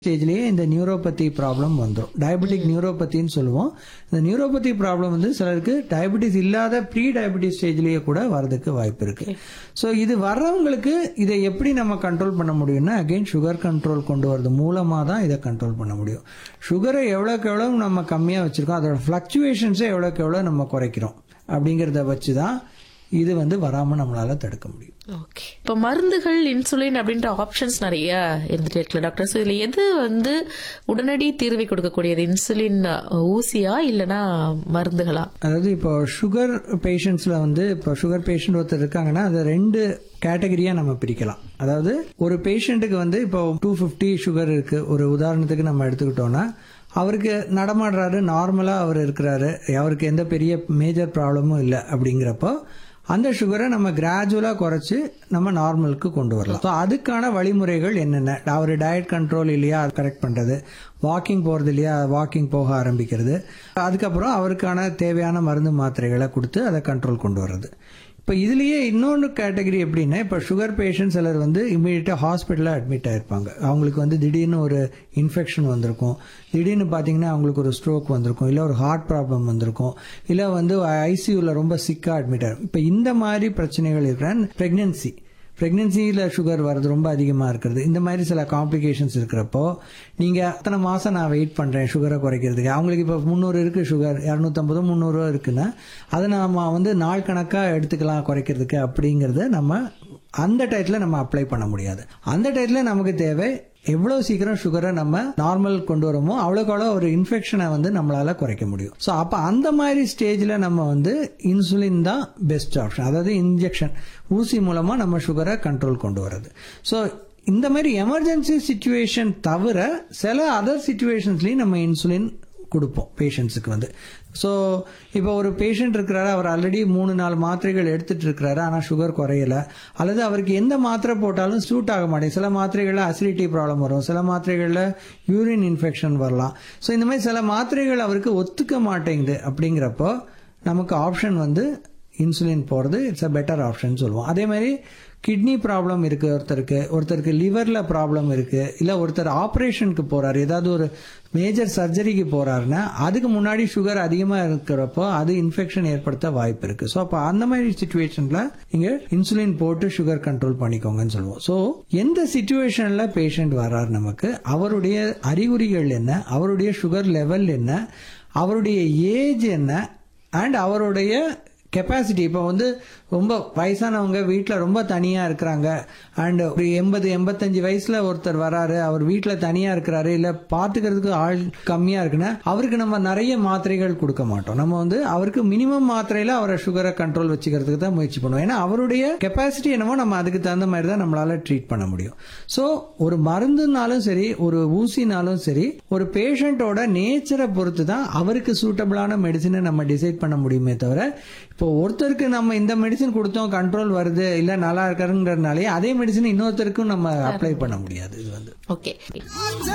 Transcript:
ஸ்டேஜ்லயே இந்த neuropathy problem வந்துடும் diabetic நியூரோபதின்னு சொல்லுவோம் இந்த நியூரோபதி ப்ராப்ளம் வந்து சிலருக்கு டயபெட்டிஸ் இல்லாத ப்ரீ டயபெட்டிஸ் ஸ்டேஜ்லயே கூட வரதுக்கு வாய்ப்பு இருக்கு ஸோ இது வர்றவங்களுக்கு இதை எப்படி நம்ம கண்ட்ரோல் பண்ண முடியும்னா அகைன் சுகர் கண்ட்ரோல் கொண்டு வரது மூலமாக தான் இதை கண்ட்ரோல் பண்ண முடியும் சுகரை எவ்வளோக்கு எவ்வளோ நம்ம கம்மியாக வச்சிருக்கோம் அதோட ஃப்ளக்சுவேஷன்ஸை எவ்வளோக்கு எவ்வளோ நம்ம குறைக்கிறோம் அப்படிங்கிறத வச்சு தான் இது வந்து வராமல் நம்மளால தடுக்க முடியும் ஓகே இப்போ மருந்துகள் இன்சுலின் அப்படின்ற ஆப்ஷன்ஸ் நிறைய இருந்துட்டே இருக்குல்ல டாக்டர் ஸோ இதுல எது வந்து உடனடி தீர்வை கொடுக்கக்கூடியது இன்சுலின் அஹ், ஊசியா இல்லனா மருந்துகளா அதாவது இப்போ சுகர் பேஷண்ட்ஸ்ல வந்து இப்போ சுகர் பேஷண்ட் ஒருத்தர் இருக்காங்கன்னா அதை ரெண்டு கேட்டகரியா நம்ம பிரிக்கலாம் அதாவது ஒரு பேஷண்ட்டுக்கு வந்து இப்போ டூ ஃபிஃப்டி சுகர் இருக்கு ஒரு உதாரணத்துக்கு நம்ம எடுத்துக்கிட்டோம்னா அவருக்கு நடமாடுறாரு நார்மலா அவர் இருக்கிறாரு அவருக்கு எந்த பெரிய மேஜர் ப்ராப்ளமும் இல்லை அப்படிங்கிறப்போ அந்த சுகரை நம்ம கிராஜுவலாக குறைச்சி நம்ம நார்மலுக்கு கொண்டு வரலாம் ஸோ அதுக்கான வழிமுறைகள் என்னென்ன அவர் டயட் கண்ட்ரோல் இல்லையா அது கரெக்ட் பண்ணுறது வாக்கிங் போகிறது இல்லையா வாக்கிங் போக ஆரம்பிக்கிறது அதுக்கப்புறம் அவருக்கான தேவையான மருந்து மாத்திரைகளை கொடுத்து அதை கண்ட்ரோல் கொண்டு வர்றது இப்போ இதுலயே இன்னொன்று கேட்டகரி எப்படின்னா இப்போ சுகர் பேஷண்ட் சிலர் வந்து இமீடியட்டாக ஹாஸ்பிட்டலில் அட்மிட் ஆயிருப்பாங்க அவங்களுக்கு வந்து திடீர்னு ஒரு இன்ஃபெக்ஷன் வந்திருக்கும் திடீர்னு பார்த்தீங்கன்னா அவங்களுக்கு ஒரு ஸ்ட்ரோக் வந்திருக்கும் இல்லை ஒரு ஹார்ட் ப்ராப்ளம் வந்திருக்கும் இல்லை வந்து ஐசியூவில் ரொம்ப சிக்காக அட்மிட் ஆகும் இப்போ இந்த மாதிரி பிரச்சனைகள் இருக்கிற ப்ரெக்னென்சி ப்ரெக்னென்சியில் சுகர் வர்றது ரொம்ப அதிகமாக இருக்கிறது இந்த மாதிரி சில காம்ப்ளிகேஷன்ஸ் இருக்கிறப்போ நீங்கள் அத்தனை மாதம் நான் வெயிட் பண்ணுறேன் சுகரை குறைக்கிறதுக்கு அவங்களுக்கு இப்போ முந்நூறு இருக்குது சுகர் இரநூத்தம்பது முந்நூறு இருக்குன்னா அதை நம்ம வந்து நாள் கணக்காக எடுத்துக்கலாம் குறைக்கிறதுக்கு அப்படிங்கிறத நம்ம அந்த டயத்தில் நம்ம அப்ளை பண்ண முடியாது அந்த டயத்தில் நமக்கு தேவை எவ்வளவு சீக்கிரம் சுகரை நம்ம நார்மல் கொண்டு வரமோ அவ்வளோக்கு அவ்வளோ ஒரு இன்ஃபெக்ஷனை வந்து நம்மளால குறைக்க முடியும் ஸோ அப்போ அந்த மாதிரி ஸ்டேஜில் நம்ம வந்து இன்சுலின் தான் பெஸ்ட் ஆப்ஷன் அதாவது இன்ஜெக்ஷன் ஊசி மூலமா நம்ம சுகரை கண்ட்ரோல் கொண்டு வர்றது ஸோ இந்த மாதிரி எமர்ஜென்சி சுச்சுவேஷன் தவிர சில அதர் சுச்சுவேஷன்ஸ்லையும் நம்ம இன்சுலின் கொடுப்போம் பேஷண்ட்ஸுக்கு வந்து ஸோ இப்போ ஒரு பேஷண்ட் இருக்கிறாரு அவர் ஆல்ரெடி மூணு நாலு மாத்திரைகள் எடுத்துட்டு இருக்கிறாரு ஆனால் சுகர் குறையல அல்லது அவருக்கு எந்த மாத்திரை போட்டாலும் சூட் ஆக மாட்டேங்குது சில மாத்திரைகளில் அசிடிட்டி ப்ராப்ளம் வரும் சில மாத்திரைகளில் யூரின் இன்ஃபெக்ஷன் வரலாம் ஸோ இந்த மாதிரி சில மாத்திரைகள் அவருக்கு ஒத்துக்க மாட்டேங்குது அப்படிங்கிறப்போ நமக்கு ஆப்ஷன் வந்து இன்சுலின் போகிறது இட்ஸ் அ பெட்டர் ஆப்ஷன் சொல்லுவோம் அதே மாதிரி கிட்னி ப்ராப்ளம் இருக்கு ஒருத்தருக்கு ஒருத்தருக்கு லிவர்ல ப்ராப்ளம் இருக்கு இல்ல ஒருத்தர் ஆப்ரேஷனுக்கு போறாரு ஏதாவது ஒரு மேஜர் சர்ஜரிக்கு போறாருன்னா அதுக்கு முன்னாடி சுகர் அதிகமா இருக்கிறப்போ அது இன்ஃபெக்ஷன் ஏற்படுத்த வாய்ப்பு இருக்கு ஸோ அப்போ அந்த மாதிரி சுச்சுவேஷன்ல நீங்க இன்சுலின் போட்டு சுகர் கண்ட்ரோல் பண்ணிக்கோங்கன்னு சொல்லுவோம் ஸோ எந்த சுச்சுவேஷன்ல பேஷண்ட் வர்றாரு நமக்கு அவருடைய அறிகுறிகள் என்ன அவருடைய சுகர் லெவல் என்ன அவருடைய ஏஜ் என்ன அண்ட் அவருடைய கெப்பாசிட்டி இப்போ வந்து ரொம்ப வயசானவங்க வீட்டில் ரொம்ப தனியாக இருக்கிறாங்க அண்ட் ஒரு எண்பது எண்பத்தஞ்சு வயசில் ஒருத்தர் வராரு அவர் வீட்டில் தனியாக இருக்கிறாரு இல்லை பார்த்துக்கிறதுக்கு ஆள் கம்மியாக இருக்குன்னா அவருக்கு நம்ம நிறைய மாத்திரைகள் கொடுக்க மாட்டோம் நம்ம வந்து அவருக்கு மினிமம் மாத்திரையில் அவரை சுகரை கண்ட்ரோல் வச்சுக்கிறதுக்கு தான் முயற்சி பண்ணுவோம் ஏன்னா அவருடைய கெப்பாசிட்டி என்னவோ நம்ம அதுக்கு தகுந்த மாதிரி தான் நம்மளால ட்ரீட் பண்ண முடியும் ஸோ ஒரு மருந்துனாலும் சரி ஒரு ஊசினாலும் சரி ஒரு பேஷண்ட்டோட நேச்சரை பொறுத்து தான் அவருக்கு சூட்டபிளான மெடிசினை நம்ம டிசைட் பண்ண முடியுமே தவிர இப்போ ஒருத்தருக்கு நம்ம இந்த மெடிசன் கொடுத்தோம் கண்ட்ரோல் வருது இல்ல நல்லா இருக்காருங்கிறதுனாலே அதே மெடிசன் இன்னொருத்தருக்கும் நம்ம அப்ளை பண்ண முடியாது இது வந்து ஓகே